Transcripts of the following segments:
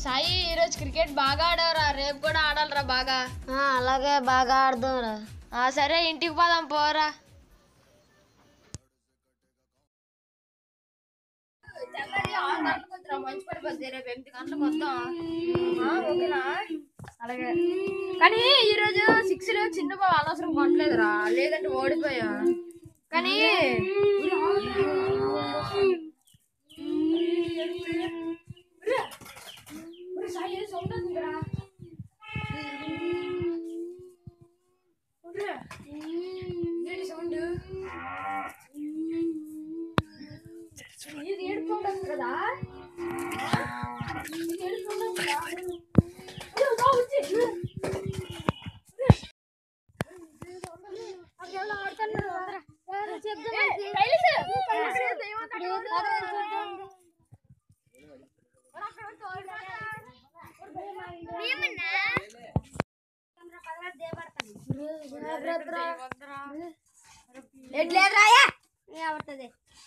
సాయి ఈరోజు క్రికెట్ బాగా ఆడారా రేపు కూడా ఆడాలరా బాగా ఆ, అలాగే బాగా ఆడదాంరా ఆ సరే ఇంటికి పోదాం పోరా మంచి పడిపోద్ది రేపు ఎనిమిది గంటలకు వద్దాం ఓకేనా అలాగే కానీ ఈరోజు సిక్స్ చిన్న బాబు అనవసరం కొట్టలేదురా లేదంటే ఓడిపోయా కానీ సౌండ్ ఇది ఏడుకోవడం కదా ఇది ఏడుకోవడం కదా అయ్యో, రా, వచ్చి. అక్కడెవరో ఆడుతున్నారు, వదరా. ఏ, కైలాసు, కైలాసు, ఏమంటాడు? వదరా, అక్కడ వద్దు, వదరా. ఎట్లేదురాయా పడుతుంది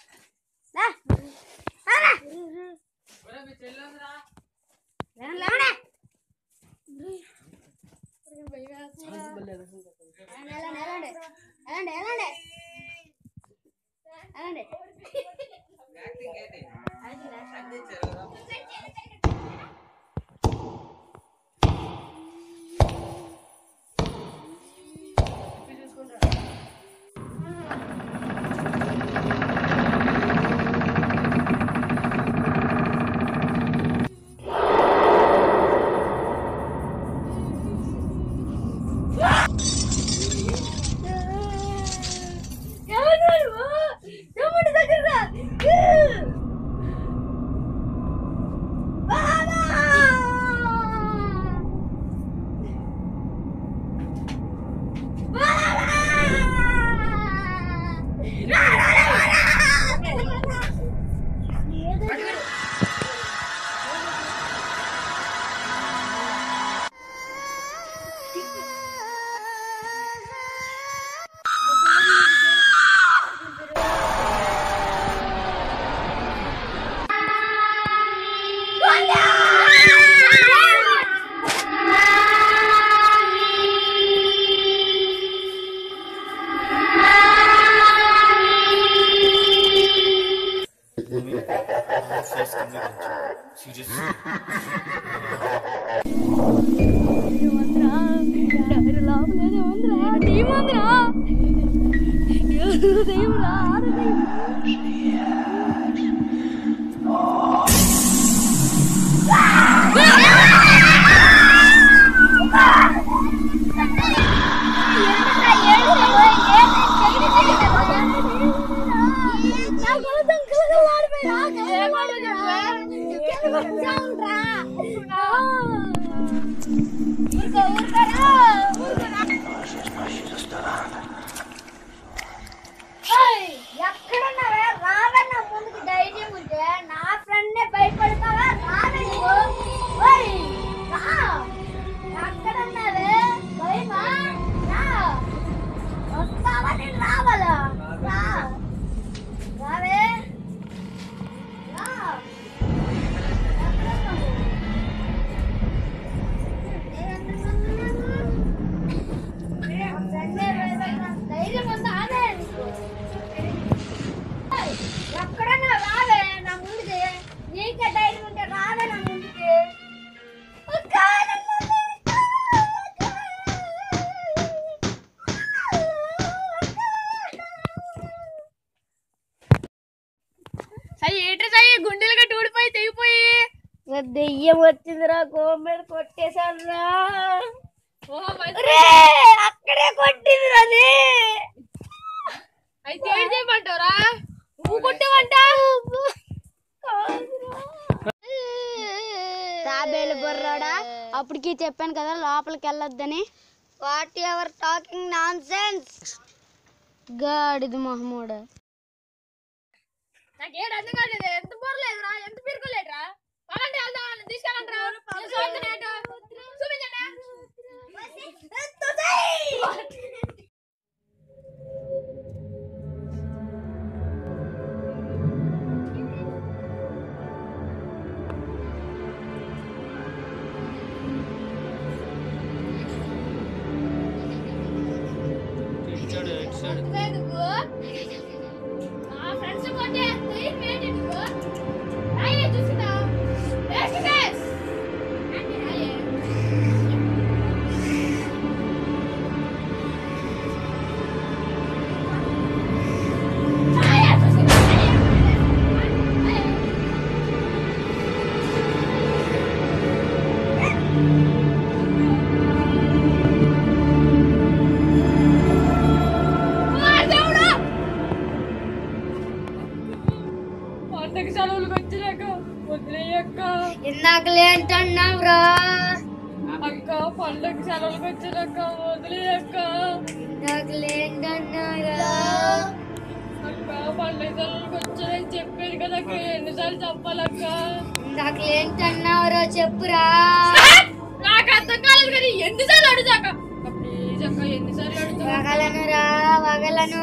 ఎక్కడున్నావే రావే నా ముందుకు ధైర్యం ఉంటే నా ఫ్రెండ్ భయపడతావా రావే నువ్వు ఓయ్, రా ఎక్కడున్నావే భయమా రా వస్తావా నేను రావాలా రా రావే రా ఎక్కడున్నావు? ధైర్యం ఉందా అదే ఎక్కడన్నా రావే నా ముందుకి నీకే ధైర్యం ఉంటే రావే నా ముందుకి సాయి ఏంటి సాయి గుండెలుగా టూడిపోయి తెగిపోయి దెయ్యం వచ్చిందిరా గోమెడ కొట్టేశాను రా ఓహో మంచి రే అక్కడే కొట్టిందిరా అది అయితే ఏం చేయమంటావురా నువ్వు కొట్టేవంట తాబేలు బొర్రాడా అప్పటికి చెప్పాను కదా లోపలికి వెళ్ళొద్దని whatever talking nonsense గాడిది మహమూడ నాకు ఏడు అర్థం కాలేదు ఎంత పోరలేదురా ఎంత పీరుకోలేదురా పదండి వెళ్దాం తీసుకెళ్ళండి రా చూపించండి పండగ సెలవులకు వచ్చినాక వదిలేయక్క ఇందాకలేంటన్నావురా అక్క పండగ సెలవులకు వచ్చినాక వదిలేయక్క ఇందాకలేంటన్నారా అక్క పండగ సెలవులకు వచ్చానని చెప్పాను కదా అక్క ఎన్నిసార్లు చెప్పాలక్క ఇందాకలేంటన్నావురా చెప్పురా నాకు అర్థం కాలేదు కానీ ఎన్నిసార్లు అడుగుతాక ప్లీజ్ అక్క ఎన్నిసార్లు అడుగుతా వగలనురా వగలను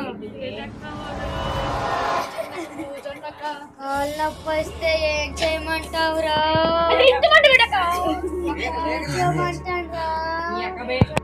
కాళ్ళు నొప్పి వస్తే ఏం చేయమంటావురా ఏం చేయమంటారా